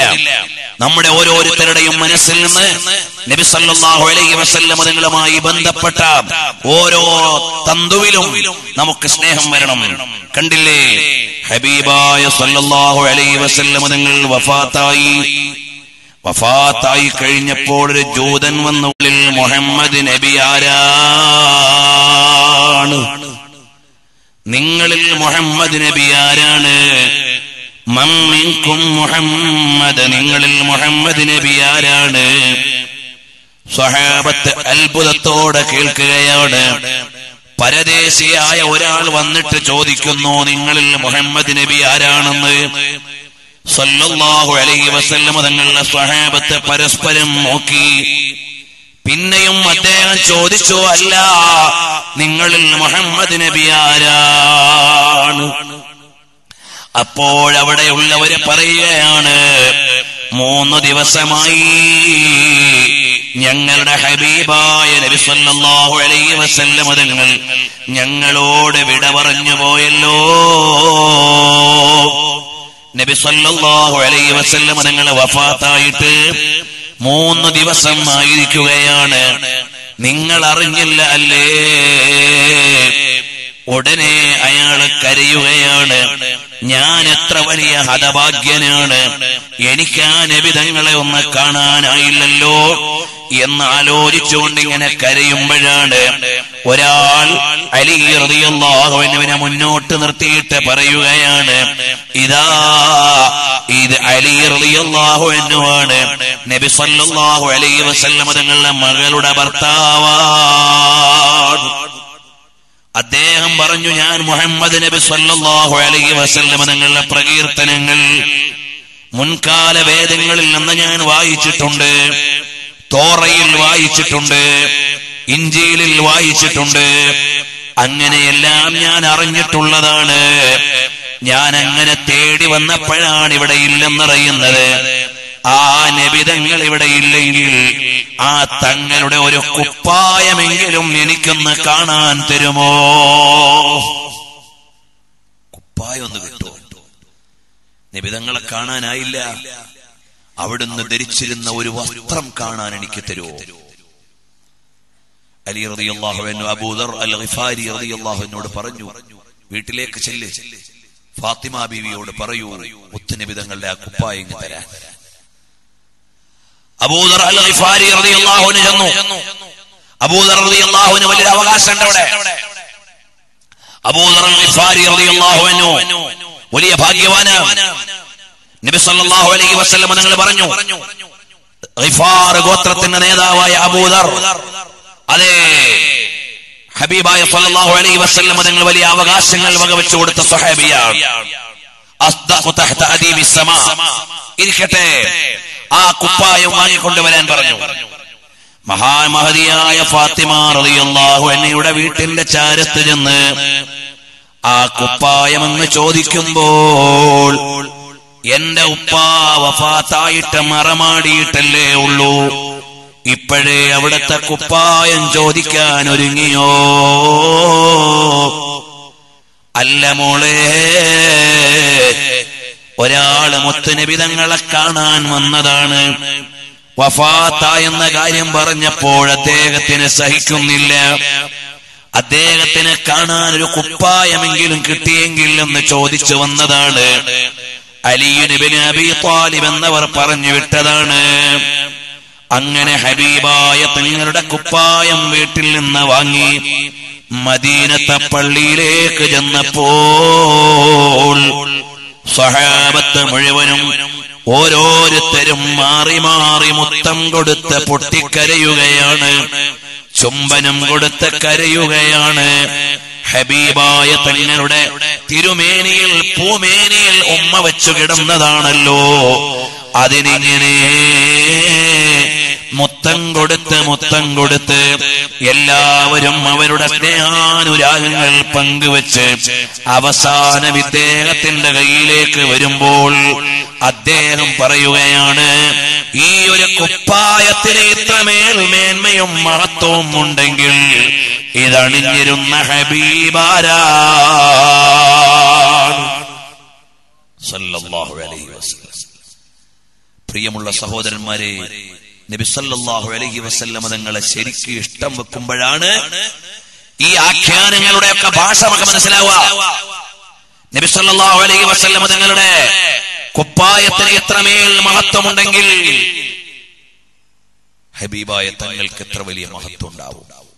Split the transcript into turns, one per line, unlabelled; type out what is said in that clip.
നമ്മുടെ ഓരോരുത്തരുടെയും മനസ്സിൽ നിന്ന് നബി സല്ലല്ലാഹു അലൈഹി വസല്ലം അതുങ്ങളുമായി ബന്ധപ്പെട്ട ഓരോ തന്തുവിലും നമുക്ക് സ്നേഹം വരണം കണ്ടില്ലേ ഹബീബായ സല്ലല്ലാഹു അലൈഹി വസല്ലം അതുങ്ങൾ വഫാത്തായി വഫാത്തായി കഴിഞ്ഞപ്പോൾ ഒരു ജൂതൻ വന്ന ഉള്ളിൽ മുഹമ്മദ് നബി ആരാണ് നിങ്ങളിൽ മുഹമ്മദ് നബി ആരാണ് മമ്മിൻകും മുഹമ്മദ് നിങ്ങളിൽ മുഹമ്മദ് നബി ആരാണ് സ്വഹാബത്ത് അത്ഭുതത്തോടെ കേൾക്കുകയാണ് പരദേശിയായ ഒരാൾ വന്നിട്ട് ചോദിക്കുന്നു നിങ്ങളിൽ മുഹമ്മദ് നബി ആരാണെന്ന് സല്ലല്ലാഹു അലൈഹി വസല്ലം തങ്ങളുടെ സ്വഹാബത്ത് പരസ്പരം നോക്കി പിന്നെയും അദ്ദേഹം ചോദിച്ചു അല്ല നിങ്ങളിൽ മുഹമ്മദ് നബി ആരാണ് അപ്പോഴവിടെയുള്ളവര് പറയുകയാണ് മൂന്ന് ദിവസമായി ഞങ്ങളുടെ ഹബീബായ നബി സല്ലല്ലാഹു അലൈഹി വസല്ലം തങ്ങൾ ഞങ്ങളോട് വിട പറഞ്ഞു പോയല്ലോ നബി സല്ലല്ലാഹു അലൈഹി വസല്ലം തങ്ങൾ വഫാത്തായിട്ട് മൂന്ന് ദിവസം ആയിരിക്കുകയാണ് നിങ്ങൾ അറിഞ്ഞില്ല അല്ലേ ഉടനെ അയാള് കരയുകയാണ് ഞാൻ എത്ര വലിയ ഹതഭാഗ്യനാണ് എനിക്ക് ആ നബിതങ്ങളെ ഒന്ന് കാണാനായില്ലല്ലോ എന്ന് ആലോചിച്ചുകൊണ്ട് ഇങ്ങനെ കരയുമ്പോഴാണ് ഒരാൾ അലി റളിയല്ലാഹുവിനെ മുന്നോട്ട് നിർത്തിയിട്ട് പറയുകയാണ് ഇതാ ഇത് അലി റളിയല്ലാഹുവിനുമാണ് നബി സല്ലല്ലാഹു അലൈഹി വസല്ലം തങ്ങളുടെ മകളുടെ ഭർത്താവാണ് അദ്ദേഹം പറഞ്ഞു ഞാൻ മുഹമ്മദ് നബി സല്ലല്ലാഹു അലൈഹി വസല്ലം തങ്ങളുടെ പ്രകീർത്തനങ്ങൾ മുൻകാല വേദങ്ങളിൽ നിന്ന് ഞാൻ വായിച്ചിട്ടുണ്ട് തോറയിൽ വായിച്ചിട്ടുണ്ട് ഇഞ്ചിയിലിൽ വായിച്ചിട്ടുണ്ട് അങ്ങനെയെല്ലാം ഞാൻ അറിഞ്ഞിട്ടുള്ളതാണ് ഞാൻ അങ്ങനെ തേടി വന്നപ്പോഴാണ് ഇവിടെ ഇല്ലെന്നറിയുന്നത് ആ നബിതങ്ങൾ ഇവിടെ ഇല്ലെങ്കിൽ ആ തങ്ങളുടെ ഒരു കുപ്പായമെങ്കിലും എനിക്കൊന്ന് കാണാൻ തരുമോ കുപ്പായം ഒന്ന് കിട്ടുമോ നിബിതങ്ങളെ കാണാനായില്ല അവിടുന്ന് ധരിച്ചിരുന്ന ഒരു വസ്ത്രം കാണാൻ എനിക്ക് തരുമോ അലി റളിയല്ലാഹു അബൂദർ അൽ ഗിഫാരി റളിയല്ലാഹുവിനോട് പറഞ്ഞു വീട്ടിലേക്ക് ചെല്ല് ഫാത്തിമ ബീവിയോട് പറയൂ മുത്തുനിബിതങ്ങളുടെ ആ കുപ്പായം ഇങ്ങ് തരാൻ അബൂദർ അൽ ഗിഫാരി റളിയല്ലാഹുവിന് ചെന്നു അബൂദർ റളിയല്ലാഹുവിന് വലിയ അവകാശമുണ്ട് അവിടെ അബൂദർ അൽ ഗിഫാരി റളിയല്ലാഹുവിനു വലിയ ഭാഗ്യവാനാണ് നബി സല്ലല്ലാഹു അലൈഹി വസല്ലം നിങ്ങൾ പറഞ്ഞു ഗിഫാർ ഗോത്രത്തിന്റെ നേതാവായ അബൂദർ അതെ ഹബീബായ സല്ലല്ലാഹു അലൈഹി വസല്ലം നിങ്ങൾ വലിയ അവകാശങ്ങൾ വകവെച്ചു കൊടുത്ത സ്വഹാബിയാണ് അസ്ദഖു തഹ്ത അദീബി സമാ ഇരിക്കട്ടെ ആ കുപ്പായം വാങ്ങിക്കൊണ്ടുവരാൻ പറഞ്ഞു മഹാമഹതിയായ ഫാത്തിമ റളിയല്ലാഹു അൻഹയുടെ വീട്ടിന്റെ ചാരത്ത് ചെന്ന് ആ കുപ്പായമെന്ന് ചോദിക്കുമ്പോൾ എന്റെ ഉപ്പ വഫാത്തായിട്ട് മറമാടിയിട്ടല്ലേ ഉള്ളൂ ഇപ്പോഴേ അവിടുത്തെ കുപ്പായം ചോദിക്കാൻ ഒരുങ്ങിയോ അല്ല മോളെ ഒരാള് മുത്തുനിബിതങ്ങളെ കാണാൻ വന്നതാണ് വഫാത്ത എന്ന കാര്യം പറഞ്ഞപ്പോൾ അദ്ദേഹത്തിന് സഹിക്കുന്നില്ല അദ്ദേഹത്തിന് കാണാൻ ഒരു കുപ്പായമെങ്കിലും കിട്ടിയെങ്കിൽ എന്ന് ചോദിച്ചു വന്നതാണ് അലിയുനിബിന് അബി താലിബ് എന്നവർ പറഞ്ഞു വിട്ടതാണ് അങ്ങനെ ഹബീബായ തങ്ങളുടെ കുപ്പായം വീട്ടിൽ നിന്ന് വാങ്ങി മദീനത്തെ പള്ളിയിലേക്ക് ചെന്നപ്പോൾ സഹാബത്ത് മുഴുവനും ഓരോരുത്തരും മാറി മാറി മുത്തം കൊടുത്ത് പൊട്ടിക്കരയുകയാണ് ചുംബനം കൊടുത്ത് കരയുകയാണ് ഹബീബായ തങ്ങളുടെ തിരുമേനിയിൽ പൂമേനിയിൽ ഉമ്മ വെച്ചു കിടന്നതാണല്ലോ അതിനിങ്ങനെ മുത്തം കൊടുത്ത് മുത്തം കൊടുത്ത് എല്ലാവരും അവരുടെ സ്നേഹാനുരാഗങ്ങൾ പങ്കുവച്ച് അവസാനം ഇദ്ദേഹത്തിന്റെ കയ്യിലേക്ക് വരുമ്പോൾ അദ്ദേഹം പറയുകയാണ് ഈ ഒരു കുപ്പായത്തിന് ഇത്രമേൽ മേന്മയും മഹത്വവും ഉണ്ടെങ്കിൽ ഇതണിഞ്ഞിരുന്ന ഹബീബാരാണ് സല്ലല്ലാഹു അലൈഹി വസല്ലം പ്രിയമുള്ള സഹോദരന്മാരെ നബിസല്ലാഹു അലൈഹി വസല്ലമ തങ്ങളെ ശരിക്ക് ഇഷ്ടം വെക്കുമ്പോഴാണ് ഈ ആഖ്യാനങ്ങളുടെ ഒക്കെ ഭാഷ നമുക്ക് മനസ്സിലാവുക നബിസല്ലാഹു അലൈഹി വസല്ലമ തങ്ങളുടെ കുപ്പായത്തിന് എത്രമേൽ മഹത്വമുണ്ടെങ്കിൽ ഹബീബായ തങ്ങൾക്ക് എത്ര വലിയ മഹത്വം ഉണ്ടാവും